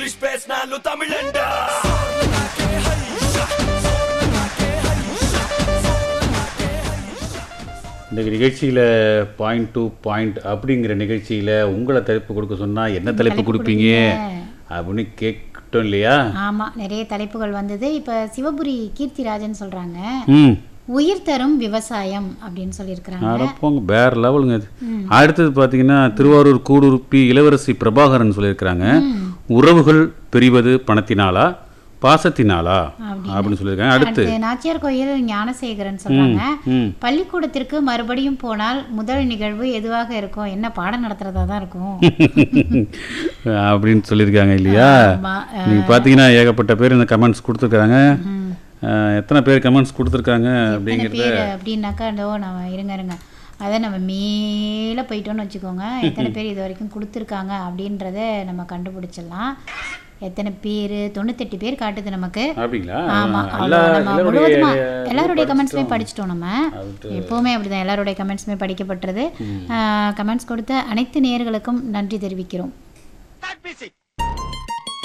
English பேசினாலும் தமிழண்டா இந்த நிகழ்ச்சியில் பாயிண்ட் டு பாயிண்ட் அப்படிங்கிற நிகழ்ச்சியில் உங்களை தலைப்பு கொடுக்க சொன்னால் என்ன தலைப்பு தலைப்பு கொடுப்பீங்க கொடுப்பீங்க? அப்படின்னு கேட்டோம் இல்லையா ஆமா நிறைய தலைப்புகள் வந்தது இப்ப சிவபுரி கீர்த்திராஜன் சொல்றாங்க ம் உயிர் தரும் விவசாயம் அப்படின்னு சொல்லியிருக்கிறாங்க அட போங்க வேற லெவலுங்க அது அடுத்தது பார்த்தீங்கன்னா திருவாரூர் கூடுருப்பி இளவரசி பிரபாகரன் சொல்லியிருக்கிறாங்க உறவுகள் பிரிவது பணத்தினாலா பாசத்தினாலா அப்படின்னு சொல்லியிருக்காங்க அடுத்து அடுத்து நாச்சியார் கோயில் ஞானசேகரன் சொல்றாங்க ம் பள்ளிக்கூடத்திற்கு மறுபடியும் போனால் முதல் நிகழ்வு எதுவாக இருக்கும் என்ன பாடம் நடத்துறதா தான் இருக்கும் அப்படின்னு சொல்லியிருக்காங்க இல்லையா ஆமா. நீங்க பார்த்தீங்கன்னா ஏகப்பட்ட பேர் இந்த கமெண்ட்ஸ் கொடுத்துருக்காங்க எத்தனை பேர் கமெண்ட்ஸ் கொடுத்துருக்காங்க எத்தனை அப்படிங்கிறத பேர் அப்படின்னாக்கா இதோ நம்ம இருங்க இருங்க அதை நம்ம மேலே போயிட்டோம்னு வச்சுக்கோங்க எத்தனை பேர் இது வரைக்கும் கொடுத்துருக்காங்க அப்படின்றத நம்ம கண்டுபிடிச்சிடலாம் எத்தனை பேர் தொண்ணூத்தெட்டு பேர் காட்டுது நமக்கு அப்படிங்களா ஆமா எல்லா அவ்வளோ நம்ம எல்லாருடைய முழுவதுமா இது எல்லாருடைய கமெண்ட்ஸுமே படிச்சிட்டோம். படிச்சிட்டோம் நம்ம எப்போவுமே அப்படிதான் எல்லாருடைய கமெண்ட்ஸுமே படிக்கப்பட்டது கமெண்ட்ஸ் கொடுத்த அனைத்து நேயர்களுக்கும் நன்றி தெரிவிக்கிறோம் Start music.